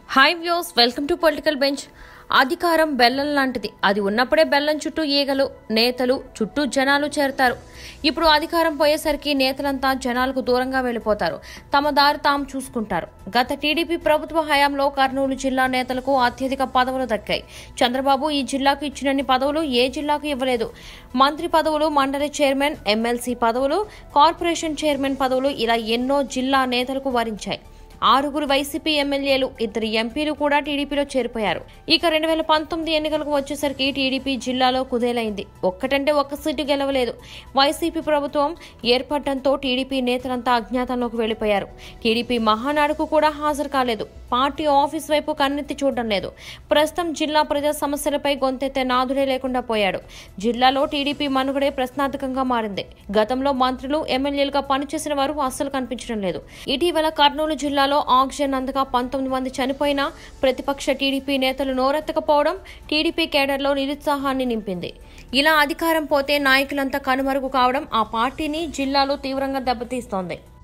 hi views welcome to political bench అధికారం బెల్లం లాంటిది అది ఉన్నప్పుడే బెల్లం చుట్టూ ఈగలు నేతలు చుట్టూ జనాలు చేరతారు ఇప్పుడు అధికారం పోయేసరికి నేతలంతా జనాలకు దూరంగా వెళ్ళిపోతారు తమ దారి తాము చూసుకుంటారు గత టీడీపీ ప్రభుత్వ హయాంలో కర్నూలు జిల్లా నేతలకు అత్యధిక పదవులు దక్కాయి చంద్రబాబు ఈ జిల్లాకు ఇచ్చినన్ని పదవులు ఏ జిల్లాకు ఇవ్వలేదు మంత్రి పదవులు మండలి చైర్మన్ ఎమ్మెల్సీ పదవులు కార్పొరేషన్ చైర్మన్ పదవులు ఇలా ఎన్నో జిల్లా నేతలకు వరించాయి ఆరుగురు వైసీపీ ఎమ్మెల్యేలు ఇద్దరు ఎంపీలు కూడా టీడీపీలో చేరిపోయారు ఇక రెండు వేల పంతొమ్మిది ఎన్నికలకు వచ్చేసరికి టీడీపీ జిల్లాలో కుదేలైంది ఒక్కటంటే ఒక్క సీటు గెలవలేదు వైసీపీ ప్రభుత్వం ఏర్పడటంతో టీడీపీ నేతలంతా అజ్ఞాతంలోకి వెళ్లిపోయారు టీడీపీ మహానాడుకు కూడా హాజరు కాలేదు పార్టీ ఆఫీస్ వైపు కన్నెత్తి చూడడం లేదు ప్రస్తుతం జిల్లా ప్రజా సమస్యలపై గొంతెత్తే నాదుడే లేకుండా పోయాడు జిల్లాలో టీడీపీ మనుగడే ప్రశ్నార్థకంగా మారింది గతంలో మంత్రులు ఎమ్మెల్యేలుగా పనిచేసిన వారు అస్సలు కనిపించడం లేదు ఇటీవల కర్నూలు జిల్లాలో ఆక్సిజన్ అందక పంతొమ్మిది మంది చనిపోయినా ప్రతిపక్ష టీడీపీ నేతలు నోరెత్తకపోవడం టీడీపీ కేడర్లో నిరుత్సాహాన్ని నింపింది ఇలా అధికారం పోతే నాయకులంతా కనుమరుగు కావడం ఆ పార్టీని జిల్లాలో తీవ్రంగా దెబ్బతీస్తోంది